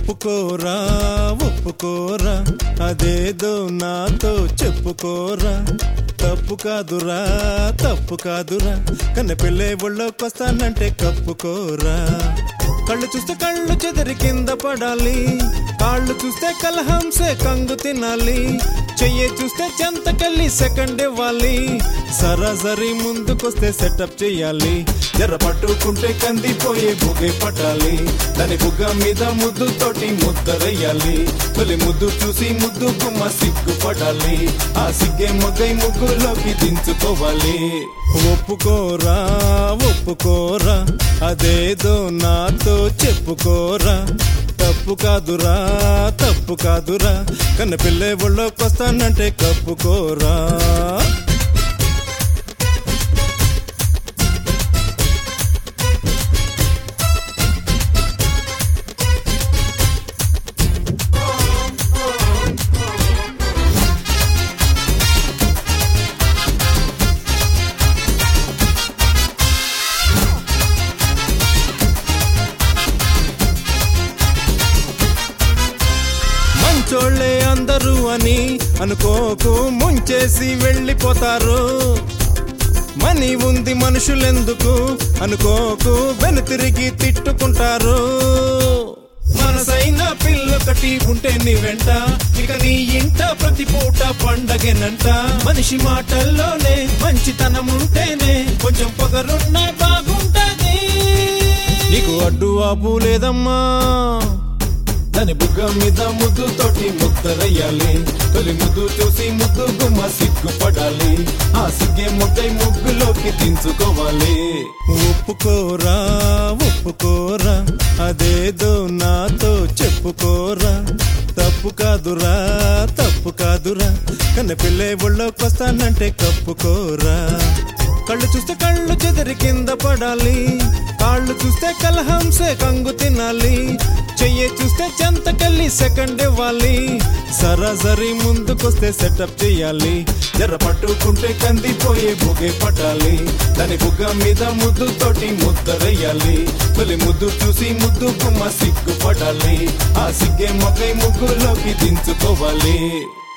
ఒప్పుకోరా ఒప్పుకోరా అదేదో నాతో చెప్పుకోరా తప్పు కాదురా తప్పు కాదురా కన్న పిల్లే ఒళ్ళోకొస్తానంటే కప్పుకోరా కళ్ళు చూస్తే కళ్ళు చెదిరి కింద పడాలి కాళ్ళు చూస్తే కలహంసే కంగు తినాలి చెయ్యి చూస్తే చెంతకెళ్ళి సెకండ్ ఇవ్వాలి సరాసరి ముందుకొస్తే సెటప్ చెయ్యాలి జర పట్టుకుంటే కందిపోయే బుగే పట్టాలి దాని బుగ్గ మీద ముద్దు తోటి ముద్దరయ్యాలి తొలి ముద్దు చూసి ముద్దు గుమ్మ సిగ్గుపడాలి ఆ సిగ్గే మొగ్గై ముగ్గులోకి దించుకోవాలి ఒప్పుకోరా ఒప్పుకోరా అదేదో నాతో చెప్పుకోరా తప్పు కాదురా తప్పు కాదురా కన్న పిల్లే ఒళ్ళోకి వస్తానంటే కప్పుకోరా మంచోళ్ళే అందరూ అని అనుకోకు ముంచేసి వెళ్ళిపోతారు మనీ ఉంది మనుషులెందుకు అనుకోకు వెనుతిరిగి తిట్టుకుంటారు మనసైన పిల్లొకటి ఉంటే నీ వెంట ఇక నీ ఇంట ప్రతి పూట పండగనంట మనిషి మాటల్లోనే మంచితనం ఉంటేనే కొంచెం పొగరున్నా బాగుంటది నీకు అడ్డు ఆపు లేదమ్మా దాని బుగ్గ మీద ముద్దు తోటి ముద్దరయ్యాలి తొలి ముద్దు చూసి ముద్దు గుమ్మ సిగ్గుపడాలి ఆ సిగ్గే ముద్దై ముగ్గులోకి దించుకోవాలి ఒప్పుకోరా ఒప్పుకోరా అదేదో నాతో చెప్పుకోరా తప్పు కాదురా తప్పు కాదురా కన్న పిల్లే ఒళ్ళోకి వస్తానంటే కప్పుకోరా కళ్ళు చూస్తే కళ్ళు చెదిరి కింద పడాలి కాళ్ళు చూస్తే కలహంసే కంగు తినాలి చెయ్యి చూస్తే చెంతకెళ్ళి సెకండ్ ఇవ్వాలి సరాసరి ముందుకొస్తే సెటప్ చెయ్యాలి జర పట్టుకుంటే కందిపోయే బుగే పట్టాలి దాని బుగ్గ మీద ముద్దు తోటి ముద్దరయ్యాలి తొలి ముద్దు చూసి ముద్దు గుమ్మ సిగ్గుపడాలి ఆ సిగ్గే మొగ్గై ముగ్గులోకి దించుకోవాలి